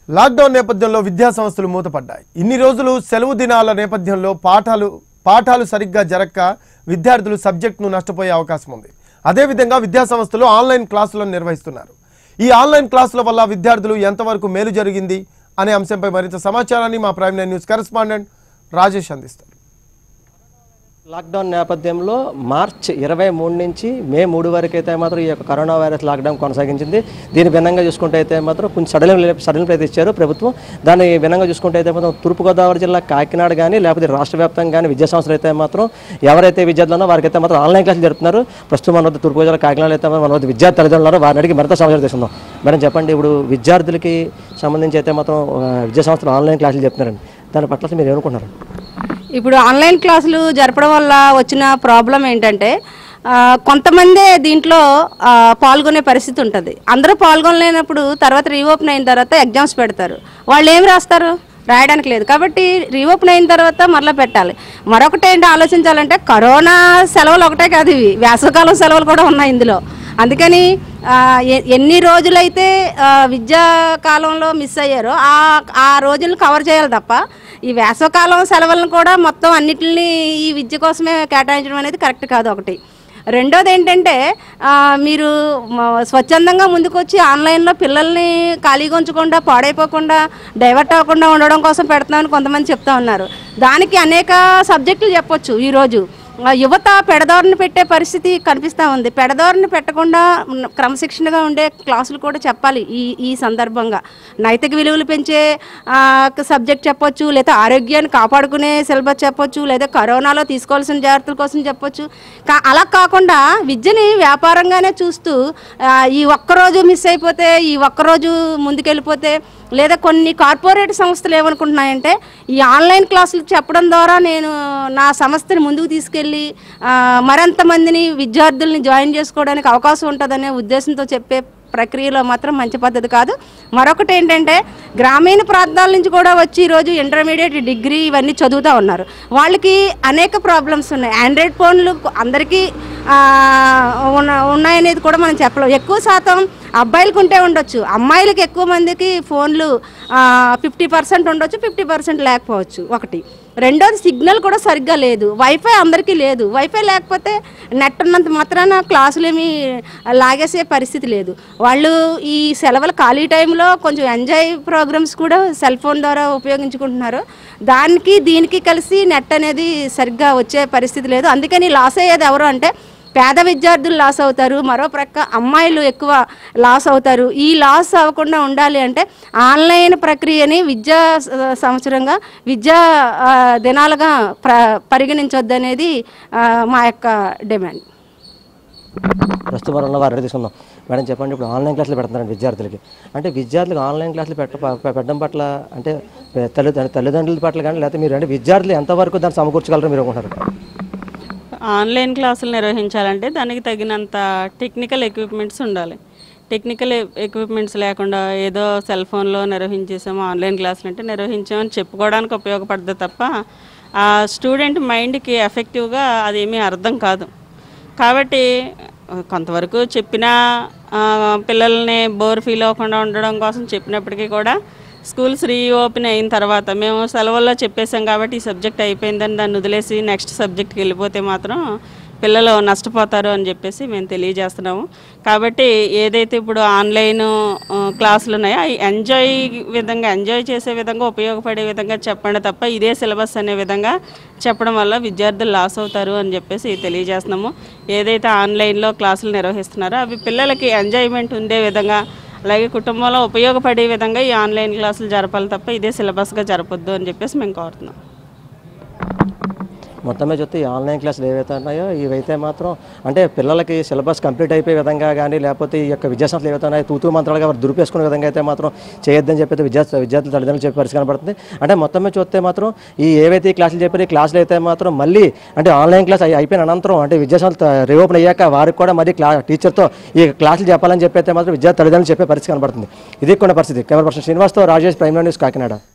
lockdown నేపథ్యంలో విద్యా సంస్థలు మూతపడ్డాయి ఇన్ని రోజులు సెలవు దినాల నేపథ్యంలో పాఠాలు పాఠాలు సరిగ్గా జరక్క విద్యార్థులు సబ్జెక్టును నష్టపోయే అవకాశం ఉంది అదేవిధంగా విద్యా సంస్థలు ఆన్లైన్ క్లాసులను నిర్వహిస్తున్నారు ఈ ఆన్లైన్ క్లాసుల వల్ల విద్యార్థులు ఎంతవరకు మేలు జరిగింది అనే అంశంపై మరింత సమాచారాన్ని మా Prime Nine News correspondent Rajesh అందిస్తారు లాక్డౌన్ నేపథ్యంలో మార్చ్ ఇరవై మూడు నుంచి మే మూడు వరకు అయితే మాత్రం ఈ యొక్క కరోనా వైరస్ లాక్డౌన్ కొనసాగించింది దీని భిన్నంగా చూసుకుంటే అయితే మాత్రం కొంచెం సడలింపు సడలింపు అయితే ఇచ్చారు ప్రభుత్వం దాని భిన్నంగా చూసుకుంటే అయితే మాత్రం తూర్పుగోదావరి జిల్లా కాకినాడ కానీ లేకపోతే రాష్ట్ర వ్యాప్తంగా కానీ విద్యా సంస్థలు అయితే మాత్రం ఎవరైతే విద్యార్థులు ఉన్నారో వారికి అయితే మాత్రం ఆన్లైన్ క్లాసులు జరుపుతున్నారు ప్రస్తుతం మన వద్ద తూర్పుగోదావరి కాకినాడలో అయితే మన వద్ద విద్యార్థి తల్లిదండ్రులు ఉన్నారు వారిని అడిగి మరింత సమాచారం తీసుకుందాం మేడం చెప్పండి ఇప్పుడు విద్యార్థులకి సంబంధించి అయితే మాత్రం ఆ, విద్యా సంస్థలు ఆన్లైన్ క్లాసులు చెప్తున్నారండి దాని పట్ల అసలు మీరు ఏమనుకుంటున్నారు ఇప్పుడు ఆన్లైన్ క్లాసులు జరపడం వల్ల వచ్చిన ప్రాబ్లం ఏంటంటే ఆ, కొంతమందే దీంట్లో ఆ, పాల్గొనే పరిస్థితి ఉంటుంది అందరూ పాల్గొనలేనప్పుడు తర్వాత రీఓపెన్ అయిన తర్వాత ఎగ్జామ్స్ పెడతారు వాళ్ళు ఏం రాస్తారు రాయడానికి లేదు కాబట్టి రీఓపెన్ అయిన తర్వాత మరలా పెట్టాలి మరొకటి ఏంటి ఆలోచించాలంటే కరోనా సెలవులు ఒకటే కాదు ఇవి వేసవకాలం సెలవులు కూడా ఉన్నాయి ఇందులో అందుకని ఆ, ఎ- ఎన్ని రోజులైతే ఆ, విద్యా కాలంలో మిస్ అయ్యారో ఆ ఆ రోజులను కవర్ చేయాలి తప్ప ఈ వేసవకాలం సెలవులను కూడా మొత్తం అన్నిటిని ఈ విద్య కోసమే కేటాయించడం అనేది కరెక్ట్ కాదు ఒకటి రెండోది ఏంటంటే ఆ, మీరు మ- స్వచ్ఛందంగా ముందుకొచ్చి ఆన్లైన్లో పిల్లల్ని ఖాళీగా ఉంచకుండా పాడైపోకుండా డైవర్ట్ అవ్వకుండా ఉండడం కోసం పెడతామని కొంతమంది చెప్తా ఉన్నారు దానికి అనేక సబ్జెక్టులు చెప్పొచ్చు ఈరోజు ఆ, యువత పెడదారిని పెట్టే పరిస్థితి కనిపిస్తూ ఉంది పెడదారిని పెట్టకుండా ఉన్న- క్రమశిక్షణగా ఉండే క్లాసులు కూడా చెప్పాలి ఈ ఈ సందర్భంగా నైతిక విలువలు పెంచే ఆ, సబ్జెక్ట్ చెప్పొచ్చు లేదా ఆరోగ్యాన్ని కాపాడుకునే సిలబస్ చెప్పొచ్చు లేదా కరోనాలో తీసుకోవాల్సిన జాగ్రత్తల కోసం చెప్పొచ్చు కా అలా కాకుండా విద్యని వ్యాపారంగానే చూస్తూ ఆ, ఈ ఒక్కరోజు మిస్ అయిపోతే ఈ ఒక్కరోజు ముందుకెళ్ళిపోతే లేదా కొన్ని కార్పొరేట్ సంస్థలు ఏమనుకుంటున్నాయంటే ఈ ఆన్లైన్ క్లాసులు చెప్పడం ద్వారా నేను నా సంస్థని ముందుకు తీసుకెళ్ళి ఆ, మరింత మందిని విద్యార్థుల్ని జాయిన్ చేసుకోవడానికి అవకాశం ఉంటుందనే ఉద్దేశంతో చెప్పే ప్రక్రియలో మాత్రం మంచి పద్ధతి కాదు మరొకటి ఏంటంటే గ్రామీణ ప్రాంతాల నుంచి కూడా వచ్చి ఈరోజు ఇంటర్మీడియట్ డిగ్రీ ఇవన్నీ చదువుతూ ఉన్నారు వాళ్ళకి అనేక ప్రాబ్లమ్స్ ఉన్నాయి ఆండ్రాయిడ్ ఫోన్లు అందరికీ ఆ, ఉన్న ఉన్నాయనేది కూడా మనం చెప్పలేం ఎక్కువ శాతం అబ్బాయిలకు ఉంటే ఉండొచ్చు అమ్మాయిలకి ఎక్కువ మందికి ఫోన్లు ఫిఫ్టీ పర్సెంట్ ఉండొచ్చు ఫిఫ్టీ పర్సెంట్ లేకపోవచ్చు ఒకటి రెండోది సిగ్నల్ కూడా సరిగ్గా లేదు వైఫై అందరికీ లేదు వైఫై లేకపోతే నెట్ ఉన్నంత మాత్రాన క్లాసులు ఏమీ లాగేసే పరిస్థితి లేదు వాళ్ళు ఈ సెలవుల ఖాళీ టైంలో కొంచెం ఎంజాయ్ ప్రోగ్రామ్స్ కూడా సెల్ ఫోన్ ద్వారా ఉపయోగించుకుంటున్నారు దానికి దీనికి కలిసి నెట్ అనేది సరిగ్గా వచ్చే పరిస్థితి లేదు అందుకని లాస్ అయ్యేది ఎవరు అంటే పేద విద్యార్థులు లాస్ అవుతారు మరో ప్రక్క అమ్మాయిలు ఎక్కువ లాస్ అవుతారు ఈ లాస్ అవ్వకుండా ఉండాలి అంటే ఆన్లైన్ ప్రక్రియని విద్యా స- సంవత్సరంగా విద్యా ఆ, దినాలుగా ప్ర పరిగణించొద్దు అనేది ఆ, మా యొక్క డిమాండ్ ప్రస్తుతం ఉన్న వారు రెడీ తీసుకుందాం మేడం చెప్పండి ఇప్పుడు ఆన్లైన్ క్లాసులు పెడుతున్నారు విద్యార్థులకి అంటే విద్యార్థులకు ఆన్లైన్ క్లాసులు పెట్ట ప- పెట్టడం పట్ల అంటే తల్లి తల్లిదండ్రుల పట్ల కానీ లేకపోతే మీరు అంటే విద్యార్థులు ఎంతవరకు దాన్ని సమకూర్చగలరో మీరు అనుకుంటారు ఆన్లైన్ క్లాసులు నిర్వహించాలంటే దానికి తగినంత టెక్నికల్ ఎక్విప్మెంట్స్ ఉండాలి టెక్నికల్ ఎక్విప్మెంట్స్ లేకుండా ఏదో సెల్ ఫోన్లో నిర్వహించేసాము ఆన్లైన్ క్లాసులు అంటే నిర్వహించామని చెప్పుకోవడానికి ఉపయోగపడుతుంది తప్ప ఆ స్టూడెంట్ మైండ్కి ఎఫెక్టివ్గా అదేమీ అర్థం కాదు కాబట్టి ఆ, కొంతవరకు చెప్పిన పిల్లల్ని బోర్ ఫీల్ అవ్వకుండా ఉండడం కోసం చెప్పినప్పటికీ కూడా స్కూల్స్ రీఓపెన్ అయిన తర్వాత మేము సెలవుల్లో చెప్పేసాం కాబట్టి ఈ సబ్జెక్ట్ అయిపోయిందని దాన్ని వదిలేసి నెక్స్ట్ సబ్జెక్ట్కి వెళ్ళిపోతే మాత్రం పిల్లలు నష్టపోతారు అని చెప్పేసి మేము తెలియజేస్తున్నాము కాబట్టి ఏదైతే ఇప్పుడు ఆన్లైన్ ఆ, క్లాసులు ఉన్నాయో అవి ఎంజాయ్ విధంగా ఎంజాయ్ చేసే విధంగా ఉపయోగపడే విధంగా చెప్పండి తప్ప ఇదే సిలబస్ అనే విధంగా చెప్పడం వల్ల విద్యార్థులు లాస్ అవుతారు అని చెప్పేసి తెలియజేస్తున్నాము ఏదైతే ఆన్లైన్లో క్లాసులు నిర్వహిస్తున్నారో అవి పిల్లలకి ఎంజాయ్మెంట్ ఉండే విధంగా అలాగే కుటుంబంలో ఉపయోగపడే విధంగా ఈ ఆన్లైన్ క్లాసులు జరపాలి తప్ప ఇదే సిలబస్గా జరపొద్దు అని చెప్పేసి మేము కోరుతున్నాం మొత్తం మీద చూస్తే ఈ ఆన్లైన్ క్లాసులు ఏవైతే ఉన్నాయో ఇవైతే మాత్రం అంటే పిల్లలకి సిలబస్ కంప్లీట్ అయిపోయే విధంగా కానీ లేకపోతే ఈ యొక్క విద్యాసంస్థలు ఏవైతే ఉన్నాయో తూతూ మంత్రాలుగా వారు దురిపేసుకునే విధంగా అయితే మాత్రం చేయొద్దని చెప్పి విద్యార్థి విద్యార్థులు తల్లిదండ్రులు చెప్పి పరిస్థితి కనబడుతుంది అంటే మొత్తం మీద చూస్తే మాత్రం ఈ ఏవైతే ఈ క్లాసులు చెప్పారో ఈ క్లాసులు అయితే మాత్రం మళ్ళీ అంటే ఆన్లైన్ క్లాస్ అయి- అయిపోయిన అనంతరం అంటే విద్యాసంస్థ రీఓపెన్ అయ్యాక వారికి కూడా మళ్ళీ క్లా టీచర్తో ఈ క్లాసులు చెప్పాలని చెప్పి అయితే మాత్రం విద్యార్థి తల్లిదండ్రులు చెప్పే పరిస్థితి కనబడుతుంది ఇది కొన్ని పరిస్థితి కెమెరా పర్సన్ శ్రీనివాస్తో రాజేష్ ప్రైమ్ న్యూస్ కాకినాడ